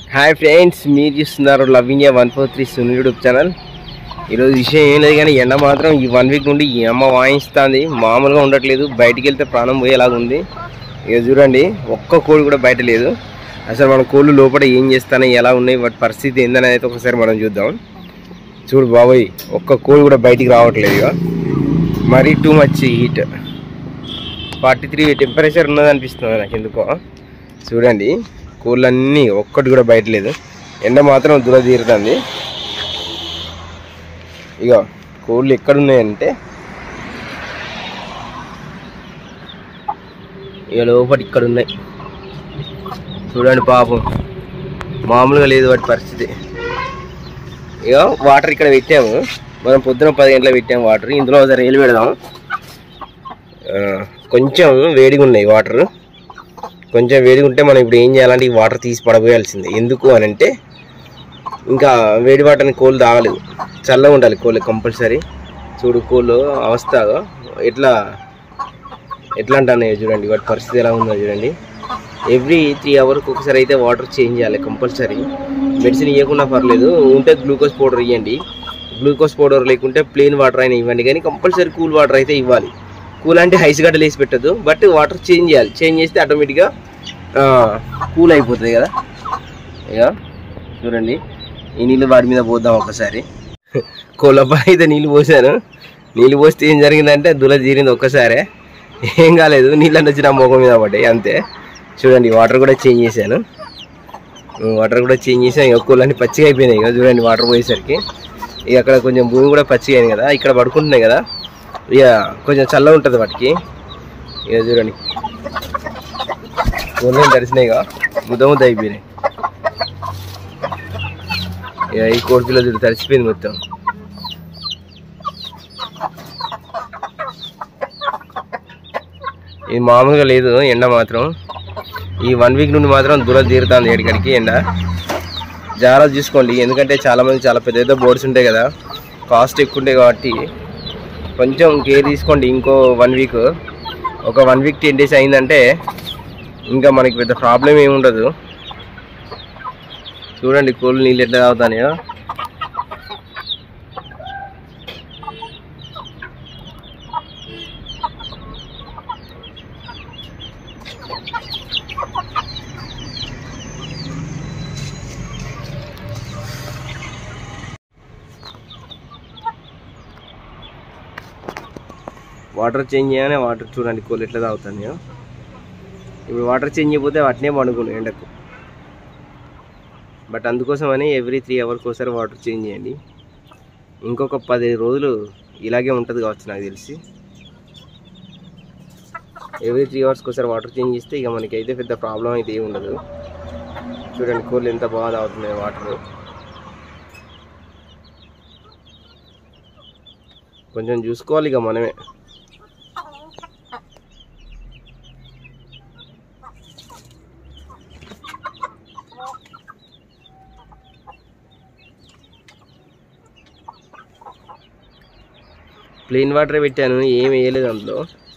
hi friends మీరు చూస్తున్నారు love India one four three Sunil YouTube channel ఈరోజు విషయం ఏం లేదు కానీ ఎండ మాత్రం ఈ వన్ వీక్ నుండి ఈ అమ్మ వాయిస్తుంది మామూలుగా ఉండట్లేదు బయటికి వెళ్తే ప్రాణం పోయేలాగా ఉంది ఇక చూడండి ఒక్క కోడి కూడా బయట లేదు అసలు మన కోళ్ళు లోపల ఏం చేస్తానో ఎలా ఉన్నాయి వాటి పరిస్థితి ఏందని అయితే ఒకసారి మనం చూద్దాం చూడు బాబోయ్ ఒక్క కోడి కూడా బయటికి రావట్లేదు ఇక మరీ too much heat forty three temperature ఉన్నది అనిపిస్తుంది నాకు ఎందుకో చూడండి కోళ్ళన్నీ ఒక్కటి కూడా బయట లేదు ఎండ మాత్రం దుర తీరుతుంది ఇక కోళ్ళు ఎక్కడున్నాయంటే ఇక లోపల ఇక్కడ ఉన్నాయి చూడండి పాపం మామూలుగా లేదు వాటి పరిస్థితి ఇక వాటర్ ఇక్కడ పెట్టాము మనం పొద్దున పది గంటలకు పెట్టాము వాటర్ ఇందులో ఒకసారి నీళ్ళు పెడదాం ఆ, కొంచెం వేడిగా ఉన్నాయి వాటర్ కొంచెం వేడిగా ఉంటే మనం ఇప్పుడు ఏం చేయాలంటే ఈ వాటర్ తీసి పడబోయాల్సిందే ఎందుకు అని అంటే ఇంకా వేడి వాటర్ని కోళ్ళు తాగలేదు చల్లగా ఉండాలి కోళ్ళు కంపల్సరీ చూడు కోళ్ళు అవస్థ ఎట్లా ఎట్లా అంటున్నాయో చూడండి వాటి పరిస్థితి ఎలా ఉందో చూడండి ఎవ్రీ త్రీ అవర్కి ఒకసారి అయితే వాటర్ చేంజ్ చేయాలి కంపల్సరీ మెడిసిన్ ఇవ్వకుండా పర్లేదు ఉంటే గ్లూకోజ్ పౌడర్ ఇవ్వండి గ్లూకోజ్ పౌడర్ లేకుంటే ప్లెయిన్ వాటర్ అయినా ఇవ్వండి కానీ కంపల్సరీ కూల్ వాటర్ అయితే ఇవ్వాలి కూల్ అంటే ఐస్ గడ్డలు వేసి పెట్టద్దు బట్ వాటర్ చేంజ్ చేయాలి చేంజ్ చేస్తే ఆటోమేటిక్గా కూల్ అయిపోతుంది కదా ఇక చూడండి ఈ నీళ్ళు వాడి మీద పోద్దాం ఒకసారి కోళ్ళపై అయితే నీళ్ళు పోసాను నీళ్ళు పోస్తే ఏం జరిగిందంటే దుల తీరింది ఒక్కసారే ఏం కాలేదు నీళ్ళని వచ్చి నా ముఖం మీద పడ్డాయి అంతే చూడండి వాటర్ కూడా చేంజ్ చేశాను వాటర్ కూడా చేంజ్ చేసాను ఇక కోళ్ళని పచ్చిగా అయిపోయినాయి ఇక చూడండి వాటర్ పోయేసరికి ఇక అక్కడ కొంచెం భూమి కూడా పచ్చిగా అయింది కదా ఇక్కడ పడుకుంటున్నాయి కదా ఇక కొంచెం చల్లగా ఉంటుంది వాటికి ఇక చూడండి కోళ్ళు తడిసినాయి ఇక ముద్ద ముద్ద అయిపోయినాయి ఇక ఈ కోడి పిల్ల చూడు తడిసిపోయింది మొత్తం ఇది మామూలుగా లేదు ఎండ మాత్రం ఈ వన్ వీక్ నుండి మాత్రం దూరం తీరుతుంది ఎక్కడికి ఎండ జాగ్రత్త చూసుకోండి ఎందుకంటే చాలా మంది చాలా పెద్ద పెద్ద బోర్డ్స్ ఉంటాయి కదా కాస్ట్ ఎక్కువ ఉంటాయి కాబట్టి కొంచెం కేర్ తీసుకోండి ఇంకో వన్ వీక్ ఒక వన్ వీక్ టెన్ డేస్ అయిందంటే ఇంకా మనకి పెద్ద ప్రాబ్లం ఏమి ఉండదు చూడండి కోళ్ళు నీళ్ళు ఎట్లా తాగుతాయో వాటర్ చేంజ్ చేయగానే వాటర్ చూడండి కోళ్ళు ఎట్లా తాగుతాయో ఇప్పుడు వాటర్ చేంజ్ అయిపోతే వాటినే పండుకున్నాయి ఎండకు బట్ అందుకోసమని ఎవ్రీ త్రీ అవర్కి ఒకసారి వాటర్ చేంజ్ చేయండి ఇంకొక పది రోజులు ఇలాగే ఉంటుంది కావచ్చు నాకు తెలిసి ఎవ్రీ త్రీ అవర్స్కి ఒకసారి వాటర్ చేంజ్ చేస్తే ఇక మనకి అయితే పెద్ద ప్రాబ్లం అయితే ఏమి ఉండదు చూడండి కోళ్ళు ఎంత బాగా తాగుతున్నాయి వాటర్ కొంచెం చూసుకోవాలి ఇక మనమే ప్లెయిన్ వాటర్ పెట్టాను ఏం వేయలేదు అందులో